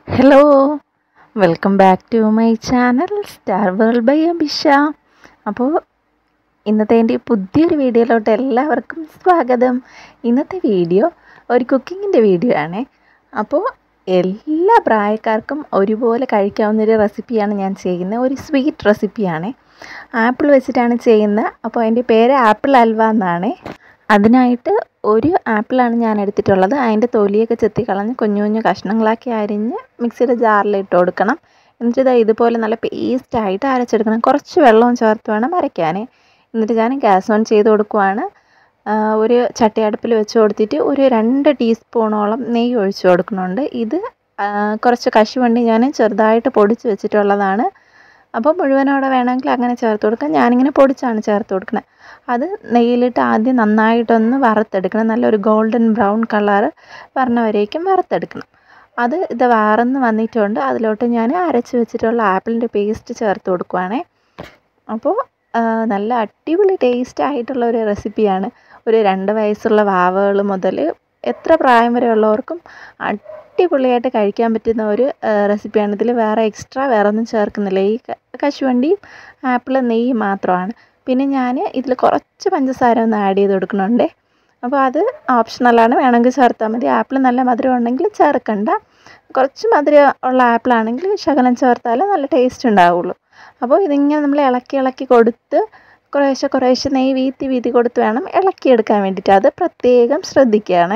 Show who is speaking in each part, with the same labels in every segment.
Speaker 1: hello welcome back to my channel star world by Abhisha അപ്പോൾ ഇന്നത്തെ എൻ്റെ ഈ പുതിയൊരു വീഡിയോയിലോട്ട് എല്ലാവർക്കും സ്വാഗതം ഇന്നത്തെ വീഡിയോ ഒരു കുക്കിങ്ങിൻ്റെ വീഡിയോ ആണേ അപ്പോൾ എല്ലാ പ്രായക്കാർക്കും ഒരുപോലെ കഴിക്കാവുന്നൊരു റെസിപ്പിയാണ് ഞാൻ ചെയ്യുന്നത് ഒരു സ്വീറ്റ് റെസിപ്പിയാണ് ആപ്പിൾ വെച്ചിട്ടാണ് ചെയ്യുന്നത് അപ്പോൾ അതിൻ്റെ പേര് ആപ്പിൾ അൽവ എന്നാണ് അതിനായിട്ട് ഒരു ആപ്പിളാണ് ഞാൻ എടുത്തിട്ടുള്ളത് അതിൻ്റെ തൊലിയൊക്കെ ചെത്തി കളഞ്ഞ് കുഞ്ഞു കുഞ്ഞു കഷ്ണങ്ങളാക്കി അരിഞ്ഞ് മിക്സിയുടെ ജാറിൽ ഇട്ട് കൊടുക്കണം എന്നിട്ട് ഇതാ ഇതുപോലെ നല്ല പേസ്റ്റായിട്ട് അരച്ചെടുക്കണം കുറച്ച് വെള്ളവും ചേർത്ത് വേണം അരയ്ക്കാൻ എന്നിട്ട് ഞാൻ ഗ്യാസ് ഓൺ ചെയ്ത് കൊടുക്കുവാണ് ഒരു ചട്ടി അടുപ്പിൽ വെച്ച് കൊടുത്തിട്ട് ഒരു രണ്ട് ടീസ്പൂണോളം നെയ്യ് ഒഴിച്ച് കൊടുക്കുന്നുണ്ട് ഇത് കുറച്ച് കശുവണ്ടി ഞാൻ ചെറുതായിട്ട് പൊടിച്ച് വെച്ചിട്ടുള്ളതാണ് അപ്പോൾ മുഴുവനോടെ വേണമെങ്കിൽ അങ്ങനെ ചേർത്ത് കൊടുക്കാം ഞാനിങ്ങനെ പൊടിച്ചാണ് ചേർത്ത് കൊടുക്കുന്നത് അത് നെയ്യിലിട്ട് ആദ്യം നന്നായിട്ടൊന്ന് വറുത്തെടുക്കണം നല്ലൊരു ഗോൾഡൻ ബ്രൗൺ കളർ വരണവരേക്കും വറുത്തെടുക്കണം അത് ഇത് വാറന്ന് വന്നിട്ടുണ്ട് അതിലോട്ട് ഞാൻ അരച്ച് വെച്ചിട്ടുള്ള ആപ്പിളിൻ്റെ പേസ്റ്റ് ചേർത്ത് കൊടുക്കുവാണേ അപ്പോൾ നല്ല അടിപൊളി ടേസ്റ്റ് ആയിട്ടുള്ള ഒരു റെസിപ്പിയാണ് ഒരു രണ്ട് വയസ്സുള്ള വാവകൾ മുതൽ എത്ര പ്രായം വരെ ഉള്ളവർക്കും അടിപൊളിയായിട്ട് കഴിക്കാൻ പറ്റുന്ന ഒരു റെസിപ്പിയാണ് ഇതിൽ വേറെ എക്സ്ട്രാ വേറെ ഒന്നും ചേർക്കുന്നില്ല ഈ കശുവണ്ടിയും ആപ്പിൾ നെയ്യ് മാത്രമാണ് പിന്നെ ഞാൻ ഇതിൽ കുറച്ച് പഞ്ചസാര ഒന്ന് ആഡ് ചെയ്ത് കൊടുക്കണുണ്ട് അപ്പോൾ അത് ഓപ്ഷണലാണ് വേണമെങ്കിൽ ചേർത്താൽ മതി ആപ്പിൾ നല്ല മധുരം ഉണ്ടെങ്കിൽ ചേർക്കണ്ട കുറച്ച് മധുരം ഉള്ള ആപ്പിളാണെങ്കിൽ ശകലം ചേർത്താൽ നല്ല ടേസ്റ്റ് ഉണ്ടാവുള്ളൂ അപ്പോൾ ഇതിങ്ങനെ നമ്മൾ ഇളക്കി ഇളക്കി കൊടുത്ത് കുറേശ്ശെ കുറേശ്ശെ നെയ്യ് വീത്തി വീത്തി കൊടുത്ത് വേണം ഇളക്കിയെടുക്കാൻ വേണ്ടിയിട്ട് അത് പ്രത്യേകം ശ്രദ്ധിക്കുകയാണ്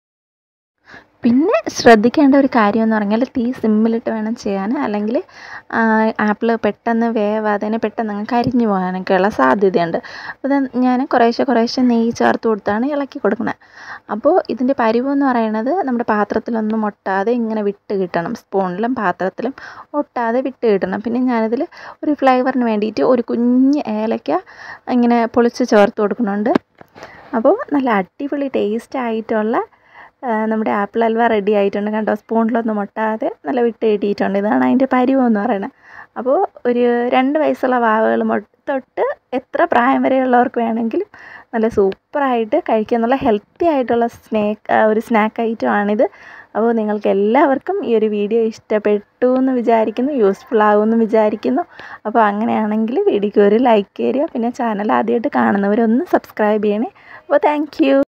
Speaker 1: പിന്നെ ശ്രദ്ധിക്കേണ്ട ഒരു കാര്യം എന്ന് പറഞ്ഞാൽ തീ സിമ്മിലിട്ട് വേണം ചെയ്യാൻ അല്ലെങ്കിൽ ആപ്പിൾ പെട്ടെന്ന് വേവാതെ പെട്ടെന്ന് അങ്ങ് കരിഞ്ഞു പോകാനൊക്കെയുള്ള സാധ്യതയുണ്ട് അപ്പോൾ ഞാൻ കുറേശ്ശെ കുറേശ്ശെ നെയ്യ് ചേർത്ത് കൊടുത്താണ് ഇളക്കി കൊടുക്കുന്നത് അപ്പോൾ ഇതിൻ്റെ പരിവ് എന്ന് പറയുന്നത് നമ്മുടെ പാത്രത്തിലൊന്നും ഒട്ടാതെ ഇങ്ങനെ വിട്ട് കിട്ടണം സ്പൂണിലും പാത്രത്തിലും ഒട്ടാതെ വിട്ട് കിട്ടണം പിന്നെ ഞാനിതിൽ ഒരു ഫ്ലേവറിന് വേണ്ടിയിട്ട് ഒരു കുഞ്ഞ് ഏലക്ക ഇങ്ങനെ പൊളിച്ച് ചേർത്ത് കൊടുക്കുന്നുണ്ട് അപ്പോൾ നല്ല അടിപൊളി ടേസ്റ്റ് ആയിട്ടുള്ള നമ്മുടെ ആപ്പിൾ ഹൽവ റെഡി ആയിട്ടുണ്ട് കണ്ടോ സ്പൂണിലൊന്നും ഒട്ടാതെ നല്ല വിട്ട് കിട്ടിയിട്ടുണ്ട് ഇതാണ് അതിൻ്റെ പരിവം എന്ന് പറയുന്നത് അപ്പോൾ ഒരു രണ്ട് വയസ്സുള്ള വാവകൾ തൊട്ട് എത്ര പ്രായം വരെയുള്ളവർക്ക് വേണമെങ്കിലും നല്ല സൂപ്പറായിട്ട് കഴിക്കുക നല്ല ഹെൽത്തി ആയിട്ടുള്ള സ്നേക്ക് ഒരു സ്നാക്ക് ഐറ്റം ആണിത് അപ്പോൾ നിങ്ങൾക്ക് എല്ലാവർക്കും ഈ ഒരു വീഡിയോ ഇഷ്ടപ്പെട്ടു എന്ന് വിചാരിക്കുന്നു യൂസ്ഫുൾ ആകുമെന്ന് വിചാരിക്കുന്നു അപ്പോൾ അങ്ങനെയാണെങ്കിൽ വീഡിയോക്ക് ഒരു ലൈക്ക് തരിക പിന്നെ ചാനൽ ആദ്യമായിട്ട് കാണുന്നവരൊന്ന് സബ്സ്ക്രൈബ് ചെയ്യണേ അപ്പോൾ താങ്ക്